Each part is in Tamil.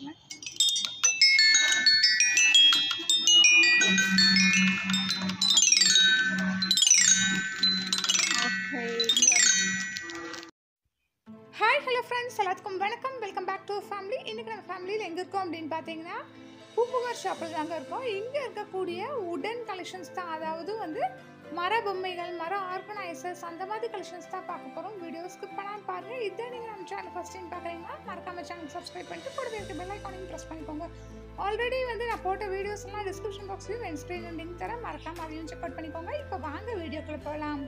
காமிக்கிறேன் ஓகே ஹாய் ஹலோ ஃப்ரெண்ட்ஸ் எல்லாத்துக்கும் வணக்கம் வெல்கம் பேக் டு ஃபேமிலி இன்றைக்கி நம்ம ஃபேமிலியில் எங்கே இருக்கோம் அப்படின்னு பார்த்தீங்கன்னா பூம்புகார் ஷாப்பில் தாங்க இருக்கோம் இங்கே இருக்கக்கூடிய உடன் கலெக்ஷன்ஸ் தான் அதாவது வந்து மர பொம்மைகள் மர ஆர்கனைசர்ஸ் அந்த மாதிரி கலெக்ஷன்ஸ் தான் பார்க்க போகிறோம் வீடியோ ஸ்கிப் பண்ணாமல் பாருங்கள் இதை நீங்கள் நம்ம சேனல் ஃபஸ்ட் டைம் பார்க்குறீங்கன்னா மறக்காம சேனல் சப்ஸ்கிரைப் பண்ணிட்டு கூடவே இருக்க பெல் ஐக்கானையும் ப்ரெஸ் பண்ணிக்கோங்க ஆல்ரெடி வந்து நான் போட்ட வீடியோஸ் எல்லாம் டிஸ்கிரிப்ஷன் பாக்ஸ்லையும் என் ஸ்க்ரீன் லிங்க் தரேன் மறக்காம அதையும் செக் அவுட் பண்ணிக்கோங்க இப்போ வாங்க வீடியோக்குள்ள போகலாம்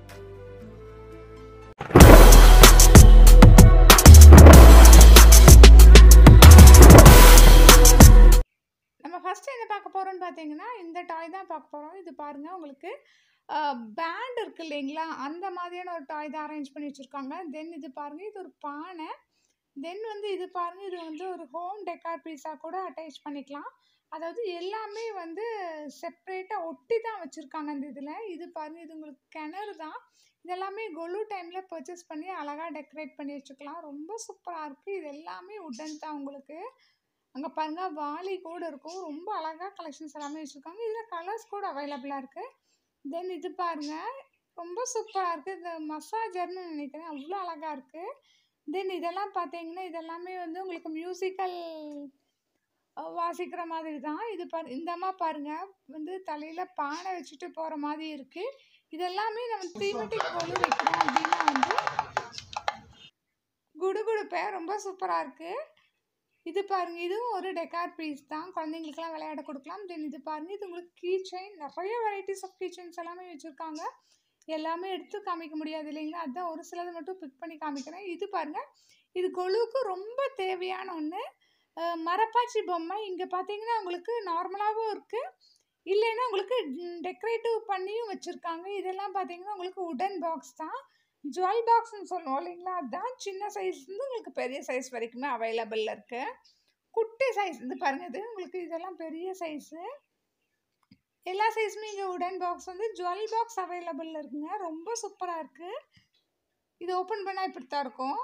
நம்ம ஃபஸ்ட்டு என்ன பார்க்க போகிறோம்னு பார்த்தீங்கன்னா இந்த டாய் தான் பார்க்க போகிறோம் இது பாருங்கள் உங்களுக்கு பேண்ட் இருக்கு இல்லைங்களா அந்த மாதிரியான ஒரு டாய் தான் அரேஞ்ச் பண்ணி வச்சுருக்காங்க தென் இது பாருங்கள் இது ஒரு பானை தென் வந்து இது பாருங்கள் இது வந்து ஒரு ஹோம் டெக்கார் பீஸாக கூட அட்டாச் பண்ணிக்கலாம் அதாவது எல்லாமே வந்து செப்ரேட்டாக ஒட்டி தான் வச்சுருக்காங்க இந்த இதில் இது பாருங்கள் இது உங்களுக்கு கிணறு தான் இதெல்லாமே கொலு டைமில் பர்ச்சேஸ் பண்ணி அழகாக டெக்கரேட் பண்ணி வச்சுக்கலாம் ரொம்ப சூப்பராக இருக்குது இது எல்லாமே உடன் தான் உங்களுக்கு அங்கே பாருங்க வாலி கூட இருக்கும் ரொம்ப அழகாக கலெக்ஷன்ஸ் எல்லாமே வச்சுருக்காங்க இதில் கலர்ஸ் கூட அவைலபிளாக இருக்குது தென் இது பாருங்க ரொம்ப சூப்பராக இருக்குது இந்த மசாஜர்னு நினைக்கிறேன் அவ்வளோ அழகாக இருக்குது தென் இதெல்லாம் பார்த்தீங்கன்னா இதெல்லாமே வந்து உங்களுக்கு மியூசிக்கல் வாசிக்கிற மாதிரி தான் இது பாரு இந்த அம்மா பாருங்க வந்து தலையில் பானை வச்சுட்டு போகிற மாதிரி இருக்குது இதெல்லாமே நம்ம தீமெட்டிக் கொலு வைக்கிறோம் அப்படின்னா வந்து குடுகுடுப்பேன் ரொம்ப சூப்பராக இருக்குது இது பாருங்க இதுவும் ஒரு டெக்கார் பீஸ் தான் குழந்தைங்களுக்குலாம் விளையாட கொடுக்கலாம் தென் இது பாருங்க இது உங்களுக்கு கீ செயின் நிறைய வெரைட்டிஸ் ஆஃப் கீ செயின்ஸ் எல்லாமே வச்சுருக்காங்க எல்லாமே எடுத்து காமிக்க முடியாது இல்லைங்களா அதுதான் ஒரு சிலது மட்டும் பிக் பண்ணி காமிக்கிறேன் இது பாருங்க இது கொழுவுக்கு ரொம்ப தேவையான ஒன்று மரப்பாச்சி பொம்மை இங்கே பார்த்தீங்கன்னா உங்களுக்கு நார்மலாகவும் இருக்குது இல்லைன்னா உங்களுக்கு டெக்கரேட்டிவ் பண்ணியும் வச்சுருக்காங்க இதெல்லாம் பார்த்தீங்கன்னா உங்களுக்கு உடன் பாக்ஸ் தான் ஜுவல் பாக்ஸ்னு சொல்லுவோம் இல்லைங்களா அதுதான் சின்ன சைஸ்லேருந்து உங்களுக்கு பெரிய சைஸ் வரைக்குமே அவைலபிளில் இருக்குது குட்டி சைஸ் இது பாருங்கள் இது உங்களுக்கு இதெல்லாம் பெரிய சைஸு எல்லா சைஸுமே இங்கே உடன் பாக்ஸ் வந்து ஜுவல் பாக்ஸ் அவைலபிளில் இருக்குங்க ரொம்ப சூப்பராக இருக்குது இது ஓப்பன் பண்ணால் இப்படி தான் இருக்கும்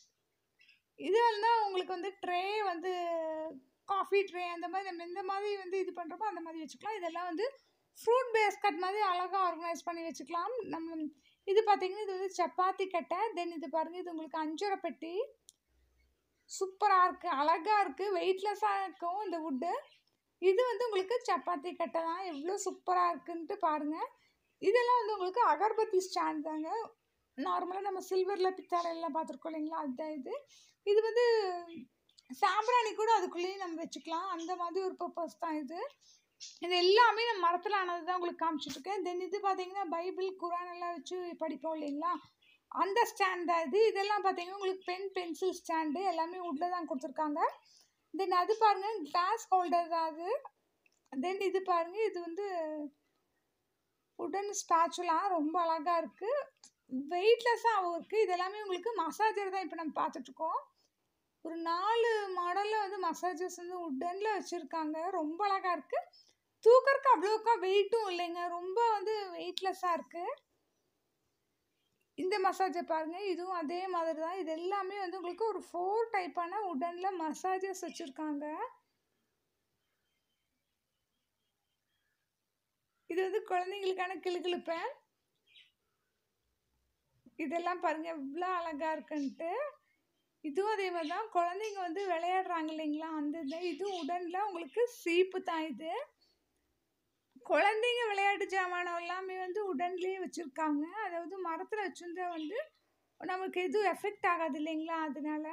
இது வந்து உங்களுக்கு வந்து ட்ரே வந்து காஃபி ட்ரே அந்த மாதிரி நம்ம இந்த மாதிரி வந்து இது பண்ணுறப்போ அந்த மாதிரி வச்சுக்கலாம் இதெல்லாம் வந்து ஃப்ரூட் பேஸ்கட் மாதிரி அழகாக ஆர்கனைஸ் பண்ணி வச்சுக்கலாம் நம்ம இது பார்த்தீங்கன்னா இது வந்து சப்பாத்தி கட்டை தென் இது பாருங்கள் இது உங்களுக்கு அஞ்சரை பெட்டி சூப்பராக இருக்குது அழகாக இருக்குது வெயிட்லெஸ்ஸாக இருக்கும் இந்த வுட்டு இது வந்து உங்களுக்கு சப்பாத்தி கட்டை தான் எவ்வளோ சூப்பராக இருக்குன்ட்டு பாருங்கள் இதெல்லாம் வந்து உங்களுக்கு அகர்பத்தி ஸ்டாண்ட் தாங்க நார்மலாக நம்ம சில்வரில் பித்தாளையெல்லாம் பார்த்துருக்கோம் இல்லைங்களா அதுதான் இது இது வந்து சாம்பிராணி கூட அதுக்குள்ளேயும் நம்ம வச்சுக்கலாம் அந்த மாதிரி ஒரு பர்பஸ் தான் இது இது எல்லாமே நம்ம மரத்தில் ஆனது தான் உங்களுக்கு காமிச்சிட்ருக்கேன் தென் இது பார்த்தீங்கன்னா பைபிள் குரான் எல்லாம் வச்சு படிப்போம் இல்லைங்களா அந்த ஸ்டாண்ட் தான் இது இதெல்லாம் பார்த்தீங்கன்னா உங்களுக்கு பென் பென்சில் ஸ்டாண்டு எல்லாமே உட்டில் தான் கொடுத்துருக்காங்க தென் அது பாருங்கள் கிளாஸ் ஹோல்டர் தான் அது தென் இது பாருங்கள் இது வந்து உடன் ஸ்பேச்சுலாம் ரொம்ப அழகாக இருக்குது வெயிட்லெஸ்ஸாகவும் இருக்குது இது எல்லாமே உங்களுக்கு மசாஜர் தான் இப்போ நம்ம பார்த்துட்ருக்கோம் ஒரு நாலு மாடலில் வந்து மசாஜஸ் வந்து உட்டனில் வச்சுருக்காங்க ரொம்ப அழகாக இருக்குது தூக்கறக்கு அவ்வளோக்கா வெயிட்டும் இல்லைங்க ரொம்ப வந்து வெயிட்லெஸ்ஸாக இருக்குது இந்த மசாஜை பாருங்கள் இதுவும் அதே மாதிரி தான் இது எல்லாமே வந்து உங்களுக்கு ஒரு ஃபோர் டைப்பான உடனில் மசாஜஸ் வச்சுருக்காங்க இது வந்து குழந்தைங்களுக்கான கிளுகிழுப்பேன் இதெல்லாம் பாருங்கள் எவ்வளோ அழகாக இருக்குன்ட்டு இதுவும் அதே மாதிரி தான் குழந்தைங்க வந்து விளையாடுறாங்க இல்லைங்களா அந்த இது இதுவும் உடனில் உங்களுக்கு சீப்பு தான் இது குழந்தைங்க விளையாட்டு ஜாமானம் எல்லாமே வந்து உடன்லேயே வச்சுருக்காங்க அதாவது மரத்தில் வச்சுருந்தா வந்து நமக்கு எதுவும் எஃபெக்ட் ஆகாது இல்லைங்களா அதனால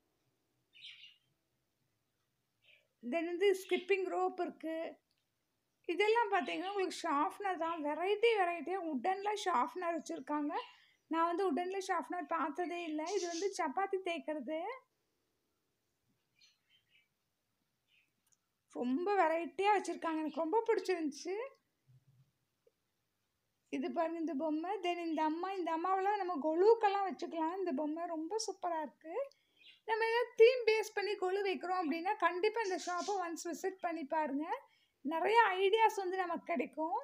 தென் வந்து ஸ்கிப்பிங் ரோப் இருக்குது இதெல்லாம் பார்த்தீங்கன்னா உங்களுக்கு ஷார்ப்னர் தான் வெரைட்டி வெரைட்டியாக உடனில் ஷார்ப்னர் வச்சுருக்காங்க நான் வந்து உடனில் ஷார்ப்னர் பார்த்ததே இல்லை இது வந்து சப்பாத்தி தேய்க்கிறது ரொம்ப வெரைட்டியாக வச்சுருக்காங்க எனக்கு ரொம்ப பிடிச்சிருந்துச்சு இது பாருங்க இந்த பொம்மை தென் இந்த அம்மா இந்த அம்மாவெல்லாம் நம்ம கொலுக்கெல்லாம் வச்சுக்கலாம் இந்த பொம்மை ரொம்ப சூப்பராக இருக்குது நம்ம ஏதாவது தீம் பேஸ் பண்ணி கொலு வைக்கிறோம் அப்படின்னா கண்டிப்பாக இந்த ஷாப்பை ஒன்ஸ் விசிட் பண்ணி பாருங்கள் நிறைய ஐடியாஸ் வந்து நமக்கு கிடைக்கும்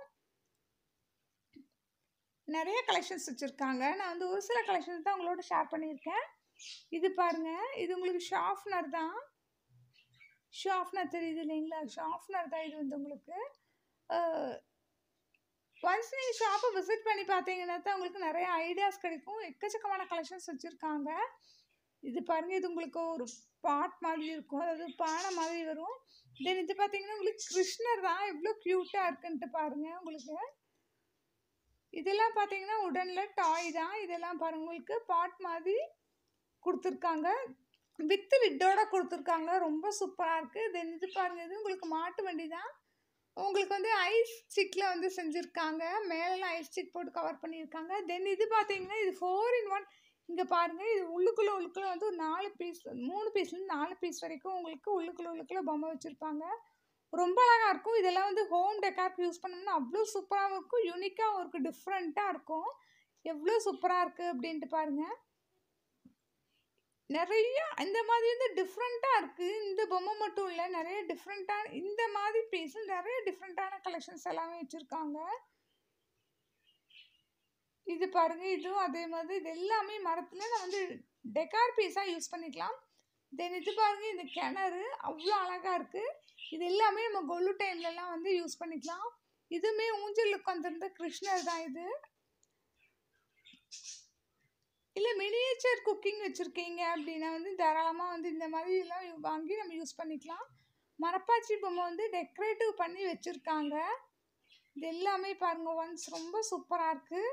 நிறைய கலெக்ஷன்ஸ் வச்சுருக்காங்க நான் வந்து ஒரு சில கலெக்ஷன்ஸ் தான் உங்களோட ஷேர் பண்ணியிருக்கேன் இது பாருங்கள் இது உங்களுக்கு ஷார்ப்னர் தான் ஷார்ப்னர் தெரியுது இல்லைங்களா ஷார்ப்னர் தான் இது வந்து உங்களுக்கு ஒன்ஸ் நீங்கள் ஷாப்பை விசிட் பண்ணி பார்த்தீங்கன்னா தான் உங்களுக்கு நிறைய ஐடியாஸ் கிடைக்கும் எக்கச்சக்கமான கலெக்ஷன்ஸ் வச்சுருக்காங்க இது பாருங்கள் இது உங்களுக்கு ஒரு பாட் மாதிரி இருக்கும் அதாவது பானை மாதிரி வரும் தென் இது பார்த்தீங்கன்னா உங்களுக்கு கிருஷ்ணர் தான் எவ்வளோ க்யூட்டாக இருக்குன்ட்டு பாருங்கள் உங்களுக்கு இதெல்லாம் பார்த்தீங்கன்னா உடனில் டாய் தான் இதெல்லாம் பாருங்கள் உங்களுக்கு பாட் மாதிரி கொடுத்துருக்காங்க வித் லிட்டோட கொடுத்துருக்காங்க ரொம்ப சூப்பராக இருக்குது தென் இது பாருங்கள் இது உங்களுக்கு மாட்டு வண்டி தான் உங்களுக்கு வந்து ஐஸ் ஸ்டிக்கில் வந்து செஞ்சுருக்காங்க மேலெலாம் ஐஸ் ஸ்டிக் போட்டு கவர் பண்ணியிருக்காங்க தென் இது பார்த்தீங்கன்னா இது ஃபோர் இன் ஒன் இங்கே பாருங்கள் இது உள்ளுக்குள்ளே உள்ளுக்குள்ளே வந்து ஒரு நாலு பீஸ் மூணு பீஸ்லேருந்து நாலு பீஸ் வரைக்கும் உங்களுக்கு உள்ளுக்குள்ளே உள்ளுக்குள்ளே பொம்மை வச்சுருப்பாங்க ரொம்ப அழகாக இருக்கும் இதெல்லாம் வந்து ஹோம் டெக்கார்க்கு யூஸ் பண்ணோம்னா அவ்வளோ சூப்பராகவும் இருக்கும் யூனிக்காகவும் இருக்கும் டிஃப்ரெண்ட்டாக இருக்கும் எவ்வளோ சூப்பராக இருக்குது அப்படின்ட்டு பாருங்கள் நிறைய இந்த மாதிரி வந்து டிஃப்ரெண்ட்டாக இருக்குது இந்த பொம்மை மட்டும் இல்லை நிறைய டிஃப்ரெண்ட்டான இந்த மாதிரி பீஸில் நிறைய டிஃப்ரெண்ட்டான கலெக்ஷன்ஸ் எல்லாமே வச்சுருக்காங்க இது பாருங்க இதுவும் அதே மாதிரி இது எல்லாமே மரத்தில் நான் வந்து டெக்கார் பீஸாக யூஸ் பண்ணிக்கலாம் தென் இது பாருங்க இந்த கிணறு அவ்வளோ அழகாக இருக்குது இது எல்லாமே நம்ம கொல்லு டைம்லலாம் வந்து யூஸ் பண்ணிக்கலாம் இதுவுமே ஊஞ்சல் உட்காந்துருந்த கிருஷ்ணர் தான் இது இல்லை மினியேச்சர் குக்கிங் வச்சுருக்கீங்க அப்படின்னா வந்து தாராளமாக வந்து இந்த மாதிரி எல்லாம் வாங்கி நம்ம யூஸ் பண்ணிக்கலாம் மரப்பாச்சி பொம்மை வந்து டெக்கரேட்டிவ் பண்ணி வச்சுருக்காங்க இது எல்லாமே பாருங்கள் ஒன்ஸ் ரொம்ப சூப்பராக இருக்குது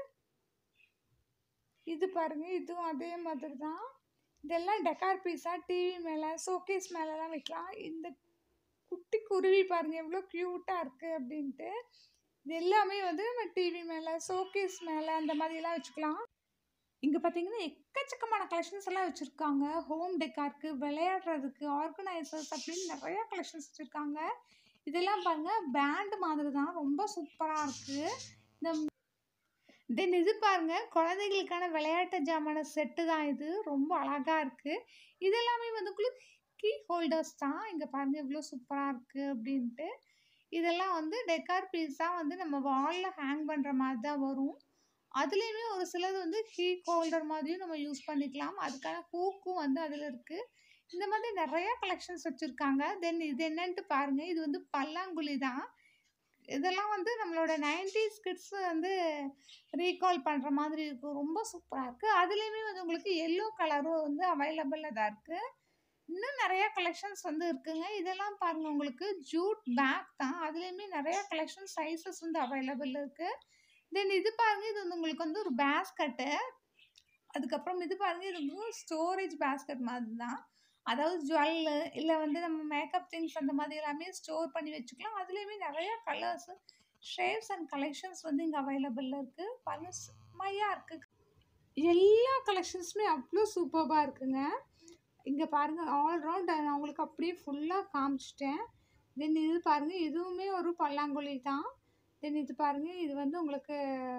இது பாருங்கள் இதுவும் அதே மாதிரி தான் இதெல்லாம் டெக்கார் பீஸாக டிவி மேலே ஷோகேஸ் மேலெலாம் வைக்கலாம் இந்த குட்டி குருவி பாருங்கள் எவ்வளோ க்யூட்டாக இருக்குது அப்படின்ட்டு இது எல்லாமே வந்து நம்ம டிவி மேலே ஷோகேஸ் மேலே அந்த மாதிரிலாம் வச்சுக்கலாம் இங்கே பார்த்தீங்கன்னா எக்கச்சக்கமான கலெக்ஷன்ஸ் எல்லாம் வச்சுருக்காங்க ஹோம் டெக்காருக்கு விளையாடுறதுக்கு ஆர்கனைசர்ஸ் அப்படின்னு நிறையா கலெக்ஷன்ஸ் வச்சுருக்காங்க இதெல்லாம் பாருங்கள் பேண்ட் மாதிரி தான் ரொம்ப சூப்பராக இருக்குது இந்த தென் இது பாருங்க குழந்தைகளுக்கான விளையாட்டு ஜாமான செட்டு தான் இது ரொம்ப அழகாக இருக்குது இதெல்லாமே வந்து உங்களுக்கு கீ ஹோல்டர்ஸ் தான் இங்கே பாருங்கள் எவ்வளோ சூப்பராக இருக்குது அப்படின்ட்டு இதெல்லாம் வந்து டெக்கார் பீஸாக வந்து நம்ம வாலில் ஹேங் பண்ணுற மாதிரி தான் வரும் அதுலேயுமே ஒரு சிலது வந்து ஹீட் ஹோல்டர் மாதிரியும் நம்ம யூஸ் பண்ணிக்கலாம் அதுக்கான ஹூக்கும் வந்து அதில் இருக்குது இந்த மாதிரி நிறையா கலெக்ஷன்ஸ் வச்சுருக்காங்க தென் இது என்னன்ட்டு பாருங்கள் இது வந்து பல்லாங்குழி தான் இதெல்லாம் வந்து நம்மளோட நைன்டிஸ் கிட்ஸ் வந்து ரீகால் பண்ணுற மாதிரி இருக்கும் ரொம்ப சூப்பராக இருக்குது அதுலேயுமே வந்து உங்களுக்கு எல்லோ கலரும் வந்து அவைலபிளில் தான் இருக்குது இன்னும் நிறையா கலெக்ஷன்ஸ் வந்து இருக்குங்க இதெல்லாம் பாருங்கள் உங்களுக்கு ஜூட் பேக் தான் அதுலேயுமே நிறையா கலெக்ஷன் சைஸஸ் வந்து அவைலபிள் இருக்குது தென் இது பாருங்கள் இது வந்து உங்களுக்கு வந்து ஒரு பேஸ்கட்டு அதுக்கப்புறம் இது பாருங்கள் இது வந்து ஸ்டோரேஜ் பேஸ்கட் மாதிரி தான் அதாவது ஜுவல்லு இல்லை வந்து நம்ம மேக்கப் திங்ஸ் அந்த மாதிரி எல்லாமே ஸ்டோர் பண்ணி வச்சுக்கலாம் அதுலேயுமே நிறைய கலர்ஸு ஷேப்ஸ் அண்ட் கலெக்ஷன்ஸ் வந்து இங்கே அவைலபிளில் இருக்குது பாருங்கள் செம்மையாக இருக்குது எல்லா கலெக்ஷன்ஸுமே அவ்வளோ சூப்பராக இருக்குங்க இங்கே பாருங்கள் ஆல்ரவுண்ட் நான் உங்களுக்கு அப்படியே ஃபுல்லாக காமிச்சிட்டேன் தென் இது பாருங்கள் இதுவுமே ஒரு பல்லாங்குழி தான் தென் இது பாருங்கள் இது வந்து உங்களுக்கு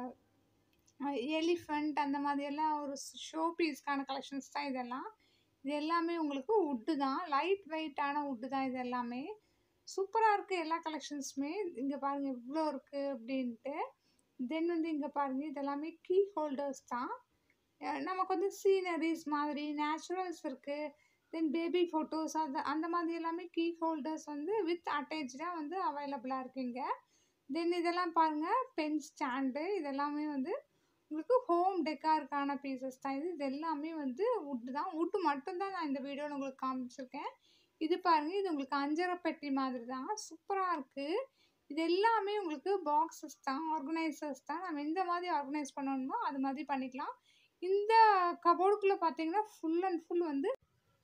எலிஃபண்ட் அந்த மாதிரியெல்லாம் ஒரு ஷோ பீஸ்க்கான கலெக்ஷன்ஸ் தான் இதெல்லாம் இது எல்லாமே உங்களுக்கு உட்டு தான் லைட் வெயிட்டான உட்டு தான் இது எல்லாமே சூப்பராக இருக்குது எல்லா கலெக்ஷன்ஸுமே இங்கே பாருங்கள் எவ்வளோ இருக்குது அப்படின்ட்டு தென் வந்து இங்கே பாருங்கள் இது எல்லாமே கீ ஹோல்டர்ஸ் தான் நமக்கு வந்து சீனரிஸ் மாதிரி நேச்சுரல்ஸ் இருக்குது தென் பேபி ஃபோட்டோஸ் அது அந்த மாதிரி எல்லாமே கீ ஹோல்டர்ஸ் வந்து வித் அட்டாச்சாக வந்து அவைலபிளாக இருக்குங்க தென் இதெல்லாம் பாருங்கள் பென் ஸ்டாண்டு இதெல்லாமே வந்து உங்களுக்கு ஹோம் டெக்காருக்கான பீசஸ் தான் இது இது எல்லாமே வந்து வுட்டு தான் வுட்டு மட்டும்தான் நான் இந்த வீடியோவில் உங்களுக்கு காமிச்சிருக்கேன் இது பாருங்கள் இது உங்களுக்கு அஞ்சரை பெட்டி மாதிரி தான் சூப்பராக இருக்குது இது எல்லாமே உங்களுக்கு பாக்ஸஸ் தான் ஆர்கனைசர்ஸ் தான் நம்ம எந்த மாதிரி ஆர்கனைஸ் பண்ணணுமோ அது மாதிரி பண்ணிக்கலாம் இந்த கபோர்டுக்குள்ளே பார்த்தீங்கன்னா ஃபுல் அண்ட் ஃபுல் வந்து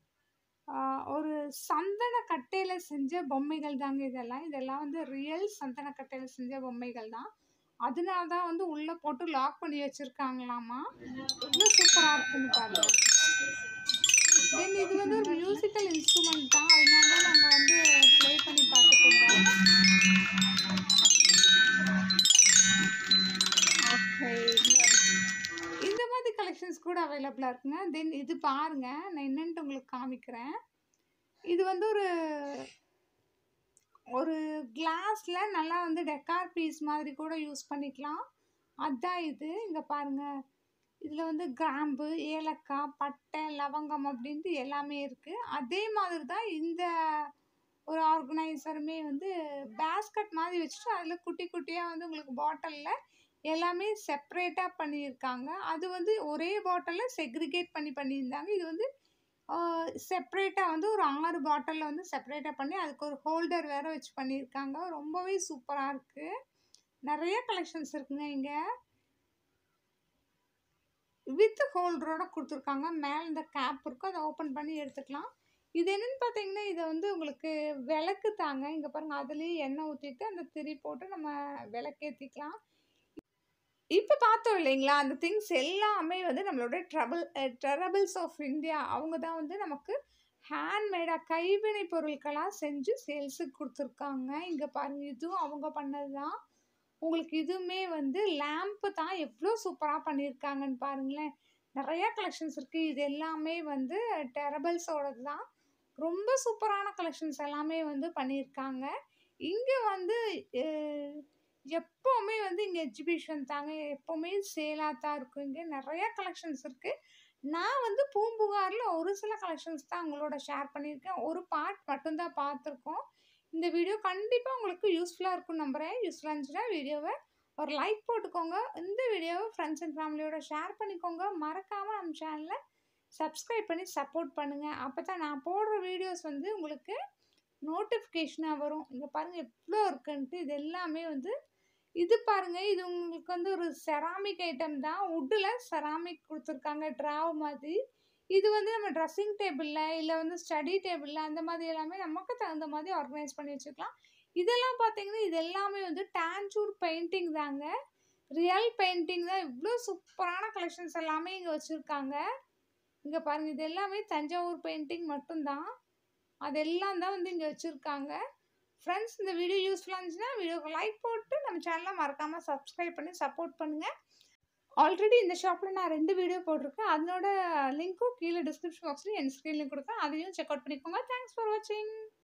ஒரு சந்தன கட்டையில் செஞ்ச பொம்மைகள் தாங்க இதெல்லாம் இதெல்லாம் வந்து ரியல் சந்தன கட்டையில் செஞ்ச பொம்மைகள் தான் அதனால தான் வந்து உள்ளே போட்டு லாக் பண்ணி வச்சுருக்காங்களாமா எவ்வளோ சூப்பராக இருக்குன்னு பாருங்க தென் இது வந்து ஒரு மியூசிக்கல் இன்ஸ்ட்ருமெண்ட் தான் அதனால தான் நாங்கள் வந்து ப்ளே பண்ணி பார்த்துட்டு ஓகே இந்த மாதிரி கலெக்ஷன்ஸ் கூட அவைலபிளாக இருக்குங்க தென் இது பாருங்கள் நான் என்னன்ட்டு உங்களுக்கு காமிக்கிறேன் இது வந்து ஒரு ஒரு கிளாஸில் நல்லா வந்து டெக்கார் பீஸ் மாதிரி கூட யூஸ் பண்ணிக்கலாம் அதுதான் இது இங்கே பாருங்கள் இதில் வந்து கிராம்பு ஏலக்காய் பட்டை லவங்கம் அப்படின்ட்டு எல்லாமே இருக்குது அதே மாதிரி தான் இந்த ஒரு ஆர்கனைசருமே வந்து பேஸ்கட் மாதிரி வச்சுட்டு அதில் குட்டி குட்டியாக வந்து உங்களுக்கு பாட்டிலில் எல்லாமே செப்ரேட்டாக பண்ணியிருக்காங்க அது வந்து ஒரே பாட்டிலில் செக்ரிகேட் பண்ணி பண்ணியிருந்தாங்க இது வந்து செப்ரேட்டாக வந்து ஒரு ஆறு பாட்டிலில் வந்து செப்ரேட்டாக பண்ணி அதுக்கு ஒரு ஹோல்டர் வேறு வச்சு பண்ணியிருக்காங்க ரொம்பவே சூப்பராக இருக்குது நிறைய கலெக்ஷன்ஸ் இருக்குங்க இங்கே வித் ஹோல்டரோட கொடுத்துருக்காங்க மேலே இந்த கேப் இருக்கும் அதை ஓப்பன் பண்ணி எடுத்துக்கலாம் இது என்னன்னு பார்த்தீங்கன்னா இதை வந்து உங்களுக்கு விளக்கு தாங்க இங்கே பாருங்கள் அதுலேயே எண்ணெய் ஊற்றிட்டு அந்த திரி போட்டு நம்ம விளக்கேற்றிக்கலாம் இப்போ பார்த்தோம் இல்லைங்களா அந்த திங்ஸ் எல்லாமே வந்து நம்மளோட ட்ரபிள் ட்ரபிள்ஸ் ஆஃப் இந்தியா அவங்க தான் வந்து நமக்கு ஹேண்ட்மேடாக கைவினை பொருட்களாக செஞ்சு சேல்ஸுக்கு கொடுத்துருக்காங்க இங்கே பாருங்கள் இதுவும் அவங்க பண்ணது தான் உங்களுக்கு இதுவுமே வந்து லேம்ப்பு தான் எவ்வளோ சூப்பராக பண்ணியிருக்காங்கன்னு பாருங்களேன் நிறையா கலெக்ஷன்ஸ் இருக்குது இது எல்லாமே வந்து டெரபிள்ஸோடது தான் ரொம்ப சூப்பரான கலெக்ஷன்ஸ் எல்லாமே வந்து பண்ணியிருக்காங்க இங்கே வந்து எப்போவுமே வந்து இங்கே எக்ஸிபிஷன் தாங்க எப்போவுமே சேலாக தான் இருக்கும் இங்கே நிறையா கலெக்ஷன்ஸ் இருக்குது நான் வந்து பூம்புகாரில் ஒரு சில கலெக்ஷன்ஸ் தான் உங்களோட ஷேர் பண்ணியிருக்கேன் ஒரு பார்ட் மட்டும்தான் பார்த்துருக்கோம் இந்த வீடியோ கண்டிப்பாக உங்களுக்கு யூஸ்ஃபுல்லாக இருக்கும் நம்புகிறேன் யூஸ்ஃபுல்லாக இருந்துச்சுன்னா வீடியோவை ஒரு லைக் போட்டுக்கோங்க இந்த வீடியோவை ஃப்ரெண்ட்ஸ் அண்ட் ஃபேமிலியோட ஷேர் பண்ணிக்கோங்க மறக்காமல் நம்ம சேனலை சப்ஸ்கிரைப் பண்ணி சப்போர்ட் பண்ணுங்கள் அப்போ தான் நான் போடுற வீடியோஸ் வந்து உங்களுக்கு நோட்டிஃபிகேஷனாக வரும் இங்கே பாருங்கள் எவ்வளோ இருக்குன்ட்டு இது எல்லாமே வந்து இது பாருங்கள் இது உங்களுக்கு வந்து ஒரு செராமிக் ஐட்டம் தான் வுட்டில் செராமிக் கொடுத்துருக்காங்க ட்ராவ் மாதிரி இது வந்து நம்ம ட்ரெஸ்ஸிங் டேபிளில் இல்லை வந்து ஸ்டடி டேபிளில் அந்த மாதிரி எல்லாமே நமக்கு தகுந்த மாதிரி ஆர்கனைஸ் பண்ணி வச்சுக்கலாம் இதெல்லாம் பார்த்தீங்கன்னா இது எல்லாமே வந்து டான்சூர் பெயிண்டிங் தாங்க ரியல் பெயிண்டிங் தான் இவ்வளோ சூப்பரான கலெக்ஷன்ஸ் எல்லாமே இங்கே வச்சுருக்காங்க இங்கே பாருங்கள் இது எல்லாமே தஞ்சாவூர் பெயிண்டிங் மட்டும்தான் அதெல்லாம் தான் வந்து இங்கே வச்சுருக்காங்க ஃப்ரெண்ட்ஸ் இந்த வீடியோ யூஸ்ஃபுல்லாக இருந்துச்சுன்னா வீடியோக்கு லைக் போட்டு நம்ம சேனலை மறக்காமல் சப்ஸ்கிரைப் பண்ணி சப்போர்ட் பண்ணுங்கள் ஆல்ரெடி இந்த ஷாப்பில் நான் ரெண்டு வீடியோ போட்டிருக்கேன் அதனோட லிங்க்கும் கீழே டிஸ்கிரிப்ஷன் பாக்ஸ்லையும் என் ஸ்க்ரீன்லையும் கொடுப்பேன் அதையும் செக் அவுட் பண்ணிக்கோங்க தேங்க்ஸ் ஃபார் வாட்சிங்